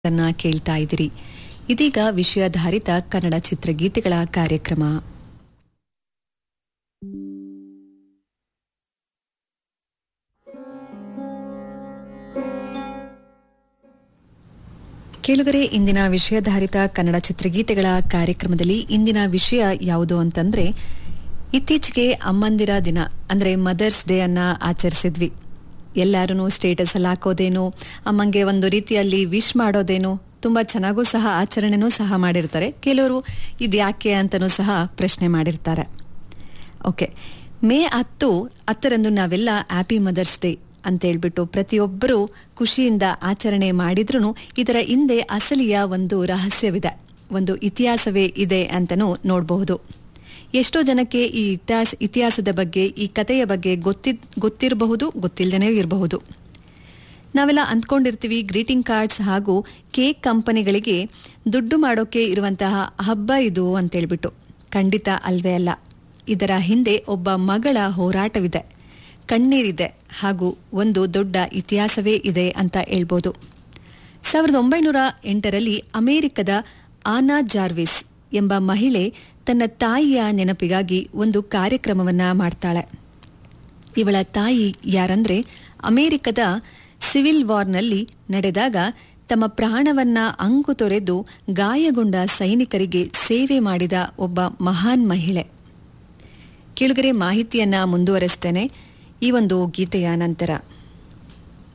ಅನ್ನ ಕೇಳ್ತಾ ಇದ್ದೀರಿ ಇದೀಗ ವಿಷಯಾಧಾರಿತ ಕನ್ನಡ ಚಿತ್ರಗೀತೆಗಳ ಕಾರ್ಯಕ್ರಮ ಕೇಳುಗರೆ ಇಂದಿನ ವಿಷಯಾಧಾರಿತ ಕನ್ನಡ ಚಿತ್ರಗೀತೆಗಳ ಕಾರ್ಯಕ್ರಮದಲ್ಲಿ ಇಂದಿನ ವಿಷಯ ಯಾವುದು ಅಂತಂದ್ರೆ ಇತ್ತೀಚೆಗೆ ಅಮ್ಮಂದಿರ ದಿನ ಅಂದ್ರೆ ಮದರ್ಸ್ ಡೇ ಅನ್ನ ಆಚರಿಸಿದ್ವಿ ಎಲ್ಲರೂ ಸ್ಟೇಟಸ್ ಅಲ್ಲಿ ಹಾಕೋದೇನು ಅಮ್ಮಂಗೆ ಒಂದು ರೀತಿಯಲ್ಲಿ ವಿಶ್ ಮಾಡೋದೇನು ತುಂಬಾ ಚೆನ್ನಾಗೂ ಸಹ ಆಚರಣೆನೂ ಸಹ ಮಾಡಿರ್ತಾರೆ ಕೆಲವರು ಇದ್ಯಾಕೆ ಅಂತನೂ ಸಹ ಪ್ರಶ್ನೆ ಮಾಡಿರ್ತಾರೆ ಓಕೆ ಮೇ ಹತ್ತು ಹತ್ತರಂದು ನಾವೆಲ್ಲ ಹ್ಯಾಪಿ ಮದರ್ಸ್ ಡೇ ಅಂತ ಹೇಳ್ಬಿಟ್ಟು ಪ್ರತಿಯೊಬ್ಬರು ಖುಷಿಯಿಂದ ಆಚರಣೆ ಮಾಡಿದ್ರೂ ಇದರ ಹಿಂದೆ ಅಸಲಿಯ ಒಂದು ರಹಸ್ಯವಿದೆ ಒಂದು ಇತಿಹಾಸವೇ ಇದೆ ಅಂತನೂ ನೋಡಬಹುದು ಎಷ್ಟೋ ಜನಕ್ಕೆ ಈ ಇತಿಹಾಸ ಇತಿಹಾಸದ ಬಗ್ಗೆ ಈ ಕಥೆಯ ಬಗ್ಗೆ ಗೊತ್ತಿ ಗೊತ್ತಿರಬಹುದು ಗೊತ್ತಿಲ್ಲದೇ ಇರಬಹುದು ನಾವೆಲ್ಲ ಅಂದ್ಕೊಂಡಿರ್ತೀವಿ ಗ್ರೀಟಿಂಗ್ ಕಾರ್ಡ್ಸ್ ಹಾಗೂ ಕೇಕ್ ಕಂಪನಿಗಳಿಗೆ ದುಡ್ಡು ಮಾಡೋಕೆ ಇರುವಂತಹ ಹಬ್ಬ ಇದು ಅಂತೇಳ್ಬಿಟ್ಟು ಖಂಡಿತ ಅಲ್ವೇ ಅಲ್ಲ ಇದರ ಹಿಂದೆ ಒಬ್ಬ ಮಗಳ ಹೋರಾಟವಿದೆ ಕಣ್ಣೀರಿದೆ ಹಾಗೂ ಒಂದು ದೊಡ್ಡ ಇತಿಹಾಸವೇ ಇದೆ ಅಂತ ಹೇಳ್ಬೋದು ಸಾವಿರದ ಒಂಬೈನೂರ ಎಂಟರಲ್ಲಿ ಅಮೆರಿಕದ ಆನಾ ಜಾರ್ವಿಸ್ ಎಂಬ ಮಹಿಳೆ ತನ್ನ ತಾಯಿಯ ನೆನಪಿಗಾಗಿ ಒಂದು ಕಾರ್ಯಕ್ರಮವನ್ನ ಮಾಡ್ತಾಳೆ ಇವಳ ತಾಯಿ ಯಾರಂದ್ರೆ ಅಮೆರಿಕದ ಸಿವಿಲ್ ವಾರ್ನಲ್ಲಿ ನಡೆದಾಗ ತಮ್ಮ ಪ್ರಾಣವನ್ನ ಅಂಕು ತೊರೆದು ಗಾಯಗೊಂಡ ಸೈನಿಕರಿಗೆ ಸೇವೆ ಮಾಡಿದ ಒಬ್ಬ ಮಹಾನ್ ಮಹಿಳೆ ಕೇಳುಗರೆ ಮಾಹಿತಿಯನ್ನ ಮುಂದುವರೆಸ್ತೇನೆ ಈ ಒಂದು ಗೀತೆಯ ನಂತರ